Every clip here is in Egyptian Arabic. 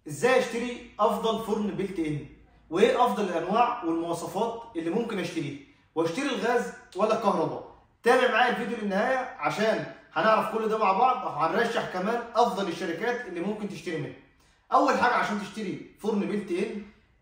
ازاي اشتري افضل فرن بيلت ان وايه افضل الانواع والمواصفات اللي ممكن اشتريها واشتري الغاز ولا الكهرباء تابع معايا الفيديو للنهايه عشان هنعرف كل ده مع بعض وهنرشح كمان افضل الشركات اللي ممكن تشتري منها اول حاجه عشان تشتري فرن بيلت ان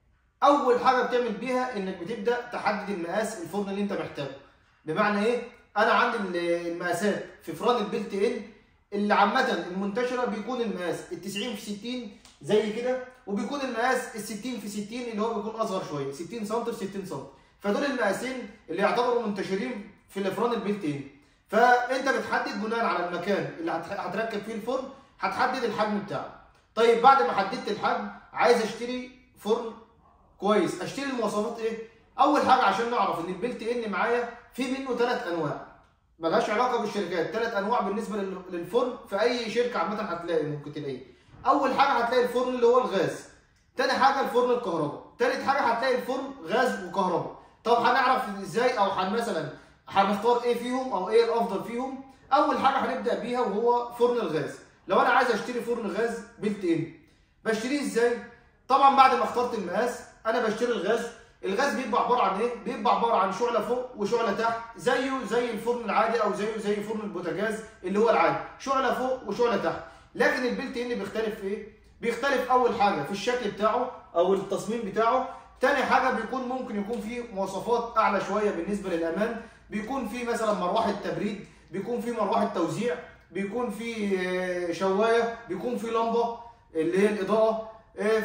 اول حاجه بتعمل بيها انك بتبدا تحدد المقاس الفرن اللي انت محتاجه بمعنى ايه انا عندي المقاسات في فران البيلت ان اللي عامه المنتشره بيكون المقاس ال 90 في 60 زي كده وبيكون المقاس ال 60 في 60 اللي هو بيكون اصغر شويه 60 سم في 60 سم فدول المقاسين اللي يعتبروا منتشرين في الافران البيلت ان فانت بتحدد بناء على المكان اللي هتركب فيه الفرن هتحدد الحجم بتاعه طيب بعد ما حددت الحجم عايز اشتري فرن كويس اشتري المواصفات ايه اول حاجه عشان نعرف ان البيلت ان معايا في منه ثلاث انواع ملهاش علاقه بالشركات ثلاث انواع بالنسبه للفرن في اي شركه عامه هتلاقي ممكن تلاقيه اول حاجه هتلاقي الفرن اللي هو الغاز تاني حاجه الفرن الكهرباء تالت حاجه هتلاقي الفرن غاز وكهرباء طب هنعرف ازاي او هن مثلا هنختار ايه فيهم او ايه الافضل فيهم اول حاجه هنبدا بيها وهو فرن الغاز لو انا عايز اشتري فرن غاز بيلت ان بشتريه ازاي طبعا بعد ما اخترت المقاس انا بشتري الغاز الغاز بيبقى عباره عن ايه بيبقى عباره عن شعله فوق وشعله تحت زيه زي الفرن العادي او زيه زي فرن البوتاجاز اللي هو العادي شعله فوق وشعله تحت لكن البيلت ان بيختلف في ايه بيختلف اول حاجه في الشكل بتاعه او التصميم بتاعه تاني حاجه بيكون ممكن يكون فيه مواصفات اعلى شويه بالنسبه للامان بيكون فيه مثلا مروحه تبريد بيكون فيه مروحه توزيع بيكون فيه شوايه بيكون فيه لمبه اللي هي الاضاءه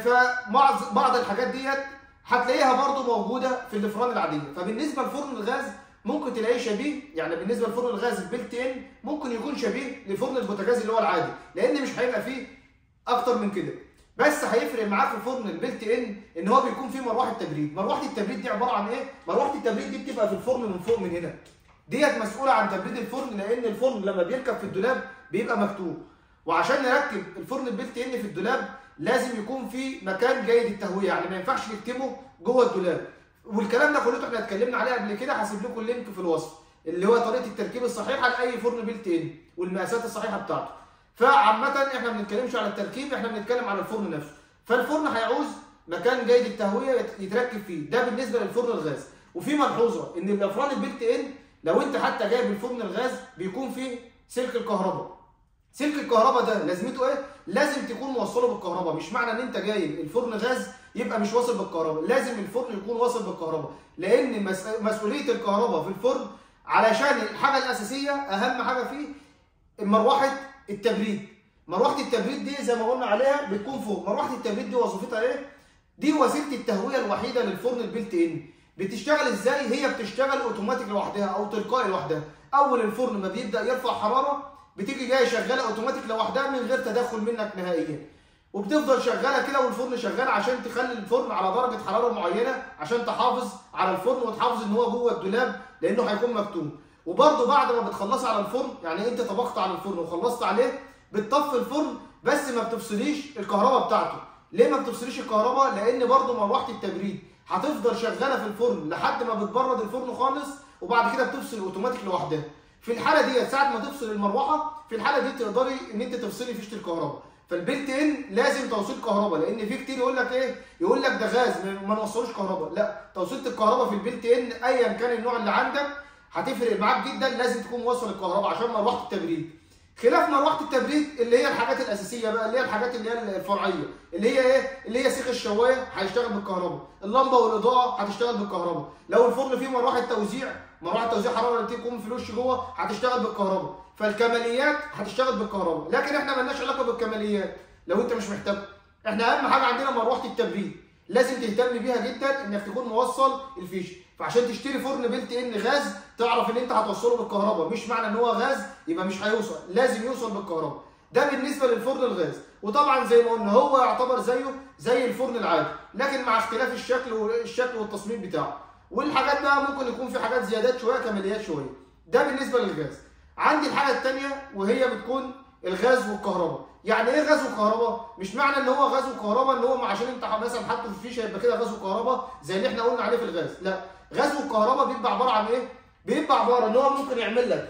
فبعض بعض الحاجات ديت هتلاقيها برضو موجوده في الفران العاديه فبالنسبه لفرن الغاز ممكن تلاقيه شبيه يعني بالنسبه لفرن الغاز البيلت ان ممكن يكون شبيه لفرن البوتاجاز اللي هو العادي لان مش هيبقى فيه اكتر من كده بس هيفرق معاك في فرن البيلت ان ان هو بيكون فيه مروحه تبريد مروحه التبريد دي عباره عن ايه مروحه التبريد دي بتبقى في الفرن من فوق من هنا ديت مسؤوله عن تبريد الفرن لان الفرن لما بيركب في الدولاب بيبقى مكتوب وعشان نركب الفرن البيلت ان في الدولاب لازم يكون في مكان جيد التهويه يعني ما ينفعش نكتبه جوه الدولاب والكلام ده كله احنا اتكلمنا عليه قبل كده هسيب لكم اللينك في الوصف اللي هو طريقه التركيب الصحيحه لاي فرن بيلت ان والمقاسات الصحيحه بتاعته فعامه احنا ما بنتكلمش على التركيب احنا بنتكلم على الفرن نفسه فالفرن هيعوز مكان جيد التهويه يتركب فيه ده بالنسبه للفرن الغاز وفي ملحوظه ان الافران البيلت ان لو انت حتى جايب الفرن الغاز بيكون فيه سلك الكهرباء سلك الكهرباء ده لازمته ايه لازم تكون موصله بالكهرباء مش معنى ان انت جايب الفرن غاز يبقى مش واصل بالكهرباء لازم الفرن يكون واصل بالكهرباء لان مسؤوليه الكهرباء في الفرن علشان الحاجه الاساسيه اهم حاجه فيه مروحه التبريد مروحه التبريد دي زي ما قلنا عليها بتكون فوق مروحه التبريد دي وظيفتها ايه دي وسيله التهويه الوحيده للفرن البيلت ان بتشتغل ازاي هي بتشتغل اوتوماتيك لوحدها او تلقائي لوحدها اول الفرن ما بيبدا يرفع حراره بتيجي جايه شغاله اوتوماتيك لوحدها من غير تدخل منك نهائيا وبتفضل شغاله كده والفرن شغال عشان تخلي الفرن على درجه حراره معينه عشان تحافظ على الفرن وتحافظ ان هو جوه الدولاب لانه هيكون مكتوم وبرده بعد ما بتخلصي على الفرن يعني انت طبخت على الفرن وخلصت عليه بتطفي الفرن بس ما بتفصليش الكهرباء بتاعته ليه ما بتفصليش الكهرباء لان برده مروحه التبريد هتفضل شغاله في الفرن لحد ما بتبرد الفرن خالص وبعد كده بتفصل اوتوماتيك لوحدها في الحاله دي ساعه ما تفصل المروحه في الحاله دي تقدري ان انت تفصلي فيشه الكهرباء فالبيلت ان لازم توصيل كهرباء لان في كتير يقول لك ايه يقول لك ده غاز ما نوصلوش كهرباء لا توصيله الكهرباء في البيلت ان ايا كان النوع اللي عندك هتفرق معاك جدا لازم تكون موصل الكهرباء عشان مروحه التبريد خلاف مروحه التبريد اللي هي الحاجات الاساسيه بقى اللي هي الحاجات اللي هي الفرعيه اللي هي ايه اللي هي سيخ الشوايه هيشتغل بالكهرباء اللمبه والاضاءه هتشتغل بالكهرباء لو الفرن فيه مروحه توزيع مروحه توزيع حراره اللي تكون في الوش جوه هتشتغل بالكهرباء فالكماليات هتشتغل بالكهرباء لكن احنا مالناش علاقه بالكماليات لو انت مش محتاج احنا اهم حاجه عندنا مروحه التبريد لازم تهتم بيها جدا انك تكون موصل الفيش فعشان تشتري فرن بيلت ان غاز تعرف ان انت هتوصله بالكهرباء مش معنى ان هو غاز يبقى مش هيوصل لازم يوصل بالكهرباء ده بالنسبه للفرن الغاز وطبعا زي ما قلنا هو يعتبر زيه زي الفرن العادي لكن مع اختلاف الشكل والشكل والتصميم بتاعه والحاجات بقى ممكن يكون في حاجات زيادات شويه كماليات شويه ده بالنسبه للغاز عندي الحاجه الثانيه وهي بتكون الغاز والكهرباء يعني ايه غاز وكهرباء مش معنى ان هو غاز وكهرباء ان هو عشان انت مثلا حاطه في الفيشه يبقى كده غاز وكهرباء زي اللي احنا قلنا عليه في الغاز لا غاز والكهرباء بيبقى عباره عن ايه بيبقى عباره ان هو ممكن يعمل لك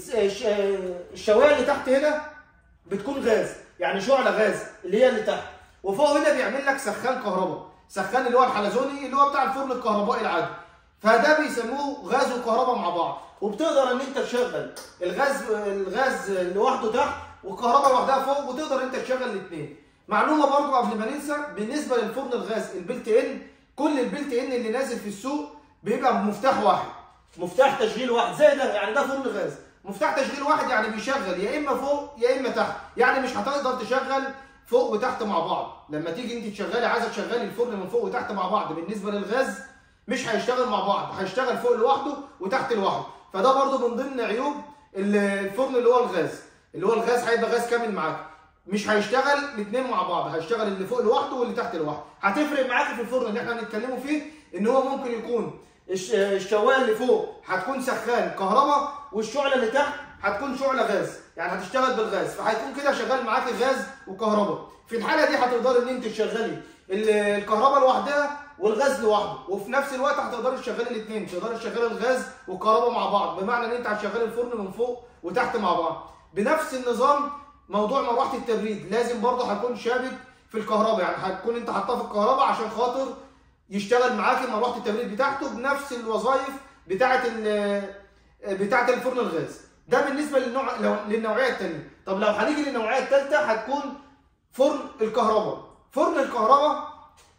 الشوايه اللي تحت هنا بتكون غاز يعني شعله غاز اللي هي اللي تحت وفوق هنا بيعمل لك سخان كهرباء سخان اللي هو الحلزوني اللي هو بتاع الفرن الكهربائي العادي فده بيسموه غاز وكهرباء مع بعض وبتقدر ان انت تشغل الغاز الغاز لوحده تحت والكهرباء لوحدها فوق وتقدر انت تشغل الاثنين معلومه برضو قبل ما ننسى بالنسبه للفرن الغاز البلت ان كل البلت ان اللي نازل في السوق بيبقى بمفتاح واحد مفتاح تشغيل واحد زي ده يعني ده فرن غاز مفتاح تشغيل واحد يعني بيشغل يا اما فوق يا اما تحت يعني مش هتقدر تشغل فوق وتحت مع بعض لما تيجي انت تشغلي عايزه تشغلي الفرن من فوق وتحت مع بعض بالنسبه للغاز مش هيشتغل مع بعض هيشتغل فوق لوحده وتحت لوحده فده برضو من ضمن عيوب الفرن اللي هو الغاز اللي هو الغاز هيبقى غاز كامل معاك مش هيشتغل الاثنين مع بعض هيشتغل اللي فوق لوحده واللي تحت لوحده هتفرق معاك في الفرن اللي احنا بنتكلموا فيه ان هو ممكن يكون الشوايه اللي فوق هتكون سخان كهرباء والشعله اللي تحت هتكون شعله غاز يعني هتشتغل بالغاز فهيكون كده شغال معاك غاز وكهرباء في الحاله دي هتقدري ان انت تشغلي الكهرباء لوحدها والغاز لوحده وفي نفس الوقت هتقدري تشغلي الاثنين تقدري تشغلي الغاز والكهرباء مع بعض بمعنى ان انت هتشغلي الفرن من فوق وتحت مع بعض بنفس النظام موضوع مروحه التبريد لازم برضه هيكون شابك في الكهرباء يعني هتكون انت حاطاه في الكهرباء عشان خاطر يشتغل معاكي مروحه التبريد بتاعته بنفس الوظائف بتاعه بتاعه الفرن الغاز ده بالنسبه للنوع للنوعيه الثانيه طب لو هنيجي للنوعيه الثالثه هتكون فرن الكهرباء فرن الكهرباء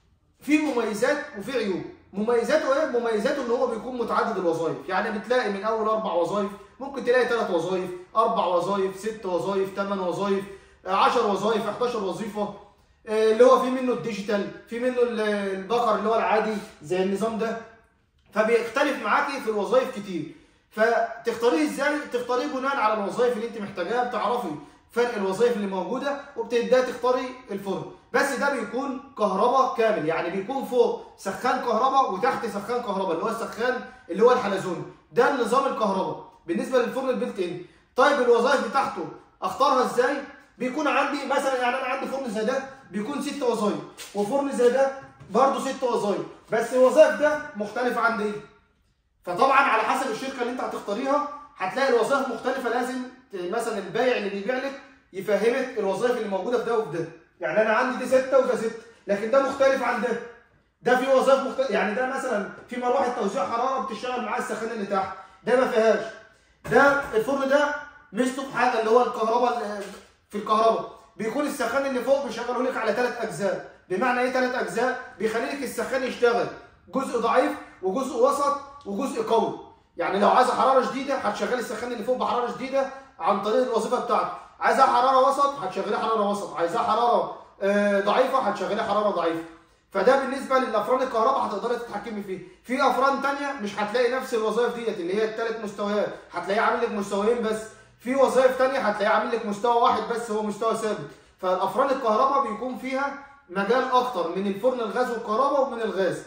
فيه مميزات وفيه عيوب مميزاته ايه مميزاته ان هو بيكون متعدد الوظائف يعني بتلاقي من اول اربع وظائف ممكن تلاقي ثلاث وظائف اربع وظائف ست وظائف ثمان وظائف 10 وظائف 11 وظيفه اللي هو في منه الديجيتال في منه البقر اللي هو العادي زي النظام ده فبيختلف معاكي في الوظائف كتير فتختاريه ازاي تختاريه بناء على الوظائف اللي انت محتاجاها بتعرفي فرق الوظائف اللي موجوده وبتبداي تختاري الفرن بس ده بيكون كهرباء كامل يعني بيكون فوق سخان كهرباء وتحت سخان كهرباء اللي هو السخان اللي هو الحلزوني ده النظام الكهرباء بالنسبه للفرن البلت ان طيب الوظائف بتاعته اختارها ازاي بيكون عندي مثلا يعني انا عندي فرن زي ده بيكون ست وظائف وفرن زي ده برضه ست وظائف بس الوظائف ده مختلفه عن دي فطبعا على حسب الشركه اللي انت هتختاريها هتلاقي الوظائف مختلفه لازم مثلا البايع اللي بيبيع لك يفهمك الوظائف اللي موجوده في ده وفي ده يعني انا عندي دي سته وده سته لكن ده مختلف عن ده ده في وظائف مختلفه يعني ده مثلا في مروحه توزيع حراره بتشتغل معاه السخان اللي تحت ده ما فيهاش ده الفرن ده ميزته في حاجه اللي هو الكهرباء في الكهرباء بيكون السخان اللي فوق بيشغله لك على ثلاث اجزاء بمعنى ايه ثلاث اجزاء بيخلي لك السخان يشتغل جزء ضعيف وجزء وسط وجزء قوي يعني لو عايزه حراره شديده هتشغلي السخان اللي فوق بحراره شديده عن طريق الوظيفه بتاعته عايزاها حراره وسط هتشغليها حراره وسط عايزاها حراره ضعيفه هتشغليها حراره ضعيفه فده بالنسبه للافران الكهرباء هتقدري تتحكمي فيه في افران ثانيه مش هتلاقي نفس الوظائف ديت اللي هي الثلاث مستويات هتلاقيه عامل لك مستويين بس في وظائف ثانيه هتلاقيه عامل لك مستوى واحد بس هو مستوى ثابت فالافران الكهرباء بيكون فيها مجال اكتر من الفرن الغاز والكهرباء ومن الغاز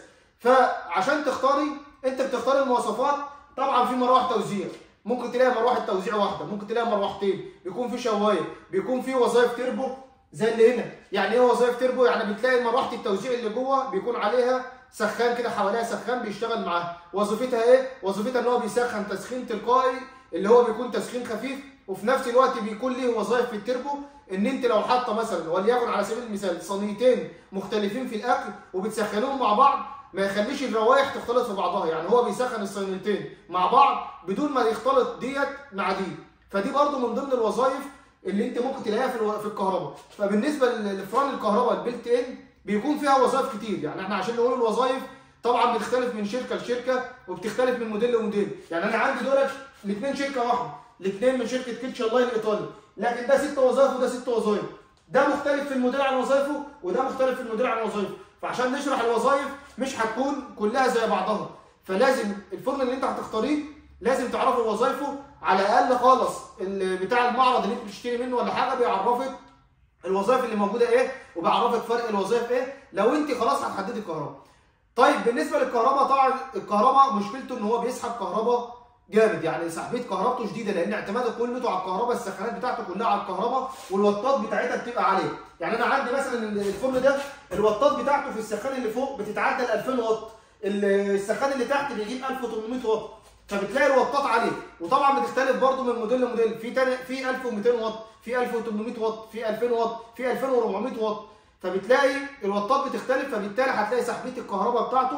فعشان تختاري انت بتختاري المواصفات طبعا في مراوح توزيع ممكن تلاقي مروحه توزيع واحده ممكن تلاقي مروحتين بيكون في شوايه بيكون في وظائف تربو زي اللي هنا يعني ايه وظائف تربو يعني بتلاقي مروحه التوزيع اللي جوه بيكون عليها سخان كده حواليها سخان بيشتغل معاها وظيفتها ايه وظيفتها ان هو بيسخن تسخين تلقائي اللي هو بيكون تسخين خفيف وفي نفس الوقت بيكون ليه وظائف في التربو ان انت لو حاطه مثلا وليكن على سبيل المثال صينيتين مختلفين في الاكل وبتسخنوهم مع بعض ما يخليش الروايح تختلط في بعضها يعني هو بيسخن الصينيتين مع بعض بدون ما يختلط ديت مع دي فدي برضو من ضمن الوظائف اللي انت ممكن تلاقيها في في الكهرباء فبالنسبه لفران الكهرباء البلت ان بيكون فيها وظائف كتير يعني احنا عشان نقول الوظائف طبعا بتختلف من شركه لشركه وبتختلف من موديل لموديل يعني انا عندي دولت الاثنين شركه واحده الاثنين من شركه كيتش الله الايطالي لكن ده ست وظائف وده ست وظائف ده مختلف في الموديل عن وظائفه وده مختلف في الموديل عن وظائفه فعشان نشرح الوظائف مش هتكون كلها زي بعضها فلازم الفرن اللي انت هتختاريه لازم تعرفي وظائفه على الاقل خالص بتاع المعرض اللي انت بتشتري منه ولا حاجه بيعرفك الوظائف اللي موجوده ايه وبيعرفك فرق الوظائف ايه لو انت خلاص هتحددي الكهرباء طيب بالنسبه للكهرباء طبعا الكهرباء مشكلته ان هو بيسحب كهرباء جامد يعني سحبيه كهربته شديده لان اعتماده كله على الكهرباء السخانات بتاعته كلها على الكهرباء والوطات بتاعتها بتبقى عاليه يعني انا عندي مثلا الفرن ده الوطات بتاعته في السخان اللي فوق بتتعدى ال 2000 واط السخان اللي تحت بيجيب 1800 واط فبتلاقي الوطات عاليه وطبعا بتختلف برده من موديل لموديل في تاني في 1200 واط في 1800 واط في 2000 واط في 2400 واط فبتلاقي الوطات بتختلف فبالتالي هتلاقي سحبيه الكهرباء بتاعته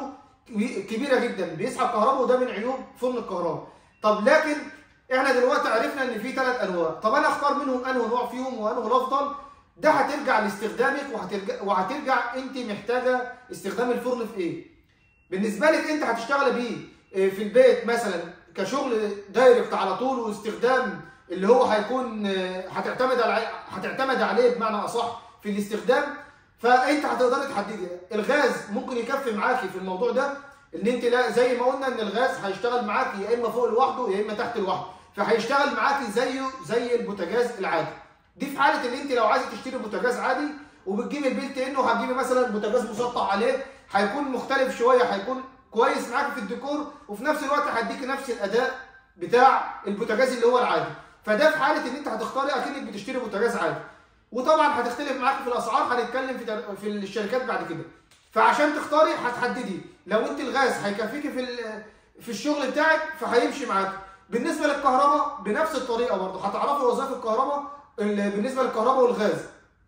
كبيره جدا بيسحب كهرباء وده من عيوب فرن الكهرباء طب لكن احنا دلوقتي عرفنا ان في ثلاث انواع طب انا اختار منهم انه نوع فيهم وانه الافضل ده هترجع لاستخدامك وهترجع وهترجع انت محتاجه استخدام الفرن في ايه بالنسبه لك انت هتشتغل بيه في البيت مثلا كشغل دايركت على طول واستخدام اللي هو هيكون هتعتمد على هتعتمد عليه بمعنى اصح في الاستخدام فانت هتقدري تحددي الغاز ممكن يكفي معاكي في الموضوع ده ان انت لا زي ما قلنا ان الغاز هيشتغل معاكي يا اما فوق لوحده يا اما تحت لوحده فهيشتغل معاكي زيه زي البوتاجاز العادي دي في حاله ان انت لو عايزه تشتري بوتاجاز عادي وبتجيبي البيت انه هتجيبي مثلا بوتاجاز مسطح عليه هيكون مختلف شويه هيكون كويس معاكي في الديكور وفي نفس الوقت هيديكي نفس الاداء بتاع البوتاجاز اللي هو العادي فده في حاله ان انت هتختاري اكنك بتشتري بوتاجاز عادي وطبعا هتختلف معاك في الاسعار هنتكلم في في الشركات بعد كده فعشان تختاري هتحددي لو انت الغاز هيكفيكي في في الشغل بتاعك فهيمشي معاك بالنسبه للكهرباء بنفس الطريقه برضه هتعرفي وظائف الكهرباء بالنسبه للكهرباء والغاز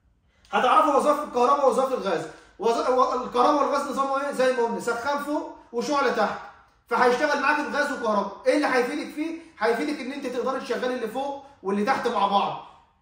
هتعرفي وظائف الكهرباء ووظائف الغاز الكهرباء والغاز نظامه ايه زي ما قلنا سخان فوق وشعله تحت فهيشتغل معاك بغاز وكهرباء ايه اللي هيفيدك فيه هيفيدك ان انت تقدري تشغلي اللي فوق واللي تحت مع بعض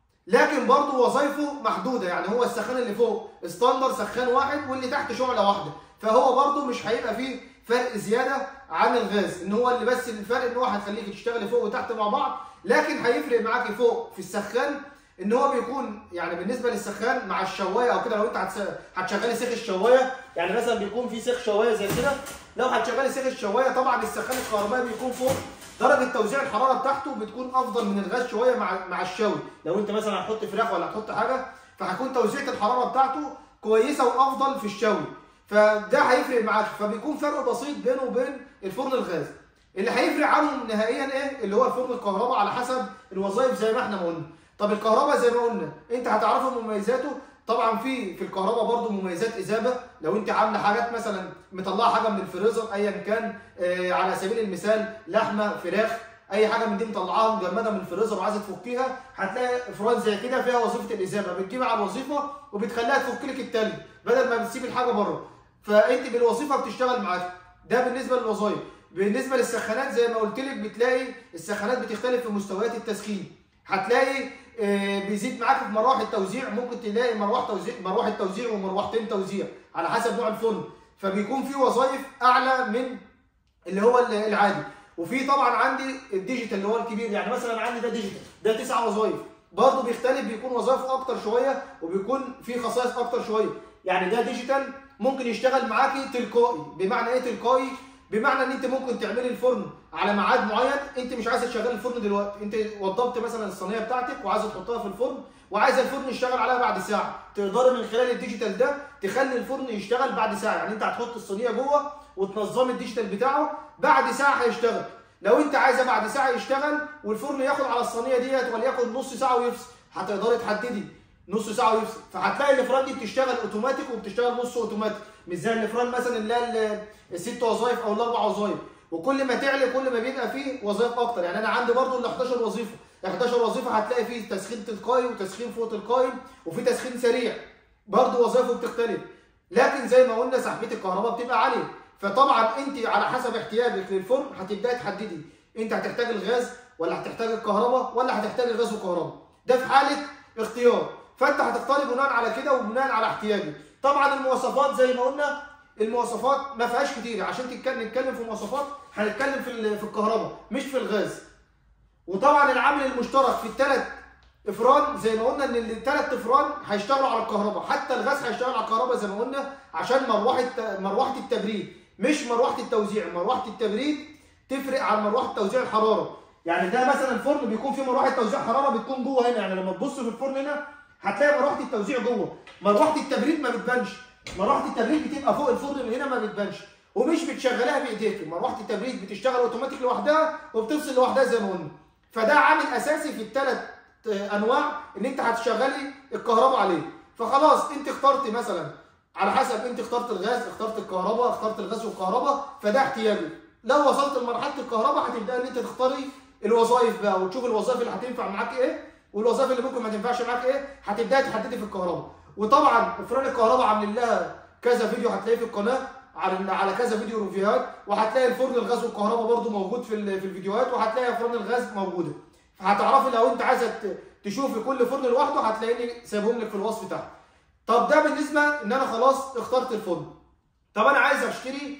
لكن برضه وظايفه محدوده يعني هو السخان اللي فوق استاندر سخان واحد واللي تحت شعله واحده فهو برضه مش هيبقى فيه فرق زياده عن الغاز ان هو اللي بس الفرق ان هو هيخليك تشتغلي فوق وتحت مع بعض لكن هيفرق معاكي فوق في السخان ان هو بيكون يعني بالنسبه للسخان مع الشوايه او كده لو انت هتشغلي سيخ الشوايه يعني مثلا بيكون في سيخ شوايه زي كده لو هتشغلي سيخ الشوايه طبعا السخان الكهربائي بيكون فوق درجه توزيع الحراره بتاعته بتكون افضل من الغاز شويه مع مع الشوي لو انت مثلا هتحط فراخ ولا هتحط حاجه فهيكون توزيع الحراره بتاعته كويسه وافضل في الشوي فده هيفرق معاك فبيكون فرق بسيط بينه وبين الفرن الغاز اللي هيفرق عنهم نهائيا ايه اللي هو الفرن الكهرباء على حسب الوظائف زي ما احنا ما قلنا طب الكهرباء زي ما قلنا انت هتعرفوا مميزاته طبعا في في الكهرباء برضو مميزات اذابه لو انت عامله حاجات مثلا مطلعه حاجه من الفريزر ايا كان آه على سبيل المثال لحمه فراخ اي حاجه من دي مطلعاها مجمده من الفريزر وعايزه تفكيها هتلاقي افران زي كده فيها وظيفه الاذابه بتجيبها على الوظيفه وبتخليها تفك لك التلج بدل ما بتسيب الحاجه بره فانت بالوظيفه بتشتغل معاك ده بالنسبه للوظائف بالنسبه للسخانات زي ما قلت لك بتلاقي السخانات بتختلف في مستويات التسخين هتلاقي بيزيد معاك في مراوح التوزيع ممكن تلاقي مروحه توزيع مروحه توزيع ومروحتين توزيع على حسب نوع الفرن فبيكون في وظائف اعلى من اللي هو العادي وفي طبعا عندي الديجيتال اللي هو الكبير يعني مثلا عندي ده ديجيتال ده تسع وظائف برضه بيختلف بيكون وظائفه اكتر شويه وبيكون في خصائص اكتر شويه يعني ده ديجيتال ممكن يشتغل معاكي تلقائي بمعنى ايه تلقائي بمعنى ان انت ممكن تعملي الفرن على ميعاد معين انت مش عايزه تشغلي الفرن دلوقتي انت وضبت مثلا الصينيه بتاعتك وعايزه تحطها في الفرن وعايزه الفرن يشتغل عليها بعد ساعه تقدري من خلال الديجيتال ده تخلي الفرن يشتغل بعد ساعه يعني انت هتحط الصينيه جوه وتنظمي الديجيتال بتاعه بعد ساعه هيشتغل لو انت عايزه بعد ساعه يشتغل والفرن ياخد على الصينيه ديت وليكن نص ساعه ويفصل هتقدري تحددي نص ساعه ويفصل فهتلاقي الافران دي بتشتغل اوتوماتيك وبتشتغل نص اوتوماتيك مش زي الافران مثلا اللي هي الست وظائف او الاربع وظائف وكل ما تعلى كل ما بيبقى فيه وظائف اكتر يعني انا عندي برضو ال 11 وظيفه 11 وظيفه هتلاقي فيه تسخين تلقائي وتسخين فوق تلقائي وفي تسخين سريع برضو وظائفه بتختلف لكن زي ما قلنا سحبيه الكهرباء بتبقى عاليه فطبعا انت على حسب احتياجك للفرن هتبداي تحددي انت هتحتاج الغاز ولا هتحتاج الكهرباء ولا هتحتاج الغاز وكهرباء ده في حاله اختيار فانت هتختاري بناء على كده وبناء على احتياجك طبعا المواصفات زي ما قلنا المواصفات ما فيهاش كتير عشان نتكلم في مواصفات هنتكلم في في الكهرباء مش في الغاز وطبعا العامل المشترك في الثلاث افران زي ما قلنا ان الثلاث افران هيشتغلوا على الكهرباء حتى الغاز هيشتغل على الكهرباء زي ما قلنا عشان مروحه مروحه التبريد مش مروحه التوزيع مروحه التبريد تفرق عن مروحه توزيع الحراره يعني ده مثلا الفرن بيكون فيه مروحه توزيع حراره بتكون جوه هنا يعني لما تبص في الفرن هنا هتلاقي مروحه التوزيع جوه مروحه التبريد ما بتبانش مروحه التبريد بتبقى فوق الفرن من هنا ما بتبانش ومش بتشغلها بايديك مروحه التبريد بتشتغل اوتوماتيك لوحدها وبتفصل لوحدها زي ما قلنا فده عامل اساسي في الثلاث انواع ان انت هتشغلي الكهرباء عليه فخلاص انت اخترت مثلا على حسب انت اخترت الغاز اخترت الكهرباء اخترت الغاز والكهرباء فده احتياجك لو وصلت لمرحله الكهرباء هتبدا ان انت تختاري الوظائف بقى وتشوف الوظائف اللي هتنفع معاك ايه والوظائف اللي ممكن ما تنفعش معاك ايه هتبداي تحددي في الكهرباء وطبعا افران الكهرباء عاملين لها كذا فيديو هتلاقيه في القناه على على كذا فيديو ريفيوهات وهتلاقي الفرن الغاز والكهرباء برده موجود في ال- في الفيديوهات وهتلاقي افران الغاز موجوده فهتعرفي لو انت عايزه ت- تشوفي كل فرن لوحده هتلاقيني سايبهم لك في الوصف تحت طب ده بالنسبه ان انا خلاص اخترت الفرن طب انا عايز اشتري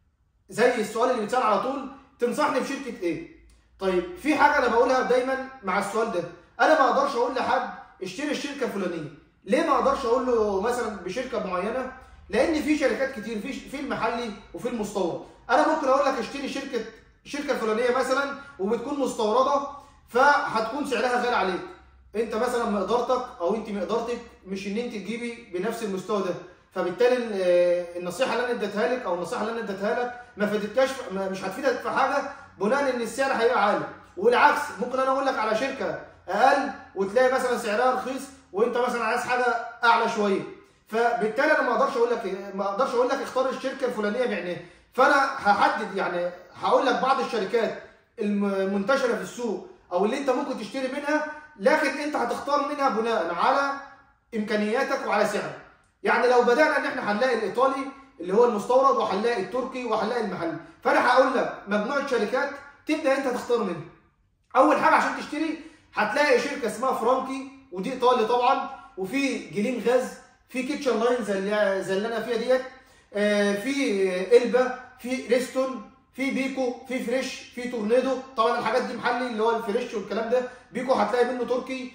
زي السؤال اللي بيتسال على طول تنصحني بشركه ايه طيب في حاجه انا بقولها دايما مع السؤال ده انا ما اقدرش اقول لحد اشتري الشركه الفلانيه ليه ما اقدرش اقول له مثلا بشركه معينه لان في شركات كتير في في المحلي وفي المستورد انا ممكن اقول لك اشتري شركه الشركه الفلانيه مثلا وبتكون مستورده فهتكون سعرها غالي عليك انت مثلا مقدرتك او انت مقدرتك مش ان انت تجيبي بنفس المستوى ده فبالتالي ال- النصيحه اللي انا اديتها لك او النصيحه اللي انا اديتها لك ما فادتكش ما- مش هتفيدك في حاجه بناء ان السعر هيبقى عالي والعكس ممكن انا اقول لك على شركه اقل وتلاقي مثلا سعرها رخيص وانت مثلا عايز حاجه اعلى شويه فبالتالي انا ما اقدرش اقول لك إيه- ما اقدرش اقول لك اختار الشركه الفلانيه بعينها فانا هحدد يعني هقول لك بعض الشركات المنتشره في السوق او اللي انت ممكن تشتري منها لكن انت هتختار منها بناء على امكانياتك وعلى سعرك يعني لو بدانا ان احنا هنلاقي الايطالي اللي هو المستورد وهنلاقي التركي وهنلاقي المحلي فانا هقول لك مجموعه شركات تبدا انت تختار منها اول حاجه عشان تشتري هتلاقي شركه اسمها فرانكي ودي ايطالي طبعا وفي جليم غاز في كيتشن لاين زي اللي زي اللي انا فيها ديت آه، في البا في ريستون في بيكو في فريش في تورنيدو طبعا الحاجات دي محلي اللي هو الفريش والكلام ده بيكو هتلاقي منه تركي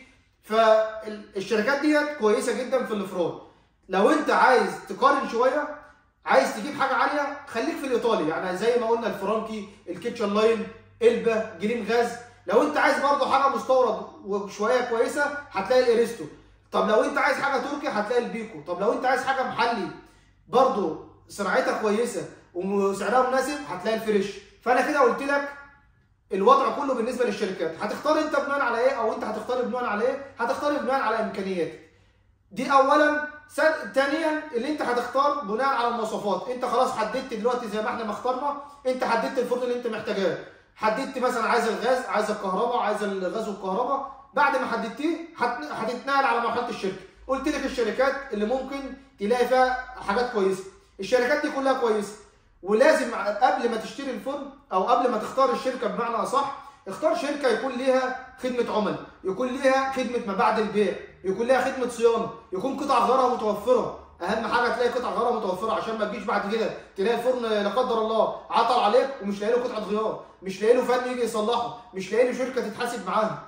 فالشركات ديت كويسه جدا في الافراد لو انت عايز تقارن شويه عايز تجيب حاجه عاليه خليك في الايطالي يعني زي ما قلنا الفرنكي الكيتشن لاين البا جرين غاز لو انت عايز برضه حاجه مستورد وشويه كويسه هتلاقي الاريستو طب لو انت عايز حاجه تركي هتلاقي البيكو طب لو انت عايز حاجه محلي برضه صناعتها كويسه وسعرها مناسب هتلاقي الفريش فانا كده قلت لك الوضع كله بالنسبه للشركات هتختار انت بناء على ايه او انت هتختار بناء على ايه هتختار بناء على امكانياتك دي اولا سن- ثانيا اللي انت هتختار بناء على المواصفات انت خلاص حددت دلوقتي زي ما احنا ما اخترنا انت حددت الفرن اللي انت محتاجاه حددت مثلا عايز الغاز عايز الكهرباء عايز الغاز والكهرباء بعد ما حددتيه هت- هتتنقل على مرحله الشركه قلت لك الشركات اللي ممكن تلاقي فيها حاجات كويسه الشركات دي كلها كويسه ولازم قبل ما تشتري الفرن او قبل ما تختار الشركه بمعنى اصح اختار شركه يكون ليها خدمه عملاء يكون ليها خدمه ما بعد البيع يكون ليها خدمه صيانه يكون قطع غيارها متوفره اهم حاجه تلاقي قطع غيارها متوفره عشان ما تجيش بعد كده تلاقي الفرن لا قدر الله عطل عليك ومش لاقي له قطعه غيار مش لاقي له فني يجي يصلحه مش لاقي له شركه تتحاسب معاها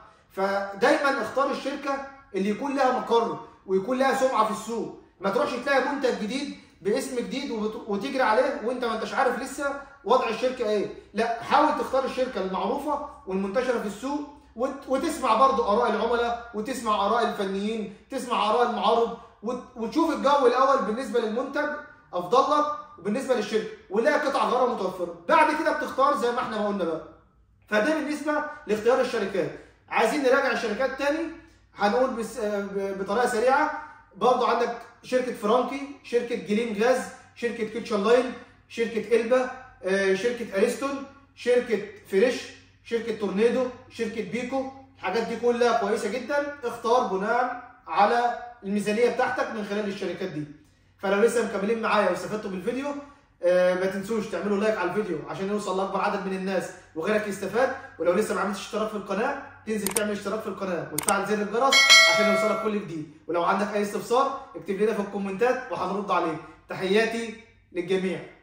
فدايما اختار الشركه اللي يكون لها مقر ويكون لها سمعه في السوق ما تروحش تلاقي منتج جديد باسم جديد وبت- وتجري عليه وانت ما انتش عارف لسه وضع الشركه ايه لا حاول تختار الشركه المعروفه والمنتشره في السوق وت- وتسمع برضو اراء العملاء وتسمع اراء الفنيين تسمع اراء المعارض وت- وتشوف الجو الاول بالنسبه للمنتج افضل لك وبالنسبه للشركه ونلاقي قطع غيار متوفره بعد كده بتختار زي ما احنا ما قلنا بقى فده بالنسبه لاختيار الشركات عايزين نراجع الشركات تاني هنقول بس ب- بطريقه سريعه برضو عندك شركه فرانكي شركه جليم غاز شركه كيتشن لاين شركه البا آه، شركه اريستون شركه فريش شركه تورنيدو شركه بيكو الحاجات دي كلها كويسه جدا اختار بناء على الميزانيه بتاعتك من خلال الشركات دي فلو لسه مكملين معايا واستفدتوا بالفيديو آه، ما تنسوش تعملوا لايك على الفيديو عشان يوصل لاكبر عدد من الناس وغيرك يستفاد ولو لسه ما عملتش اشتراك في القناه تنزل تعمل اشتراك في القناه وتفعل زر الجرس عشان يوصلك كل جديد ولو عندك اي استفسار اكتب لنا في الكومنتات وهنرد عليه تحياتي للجميع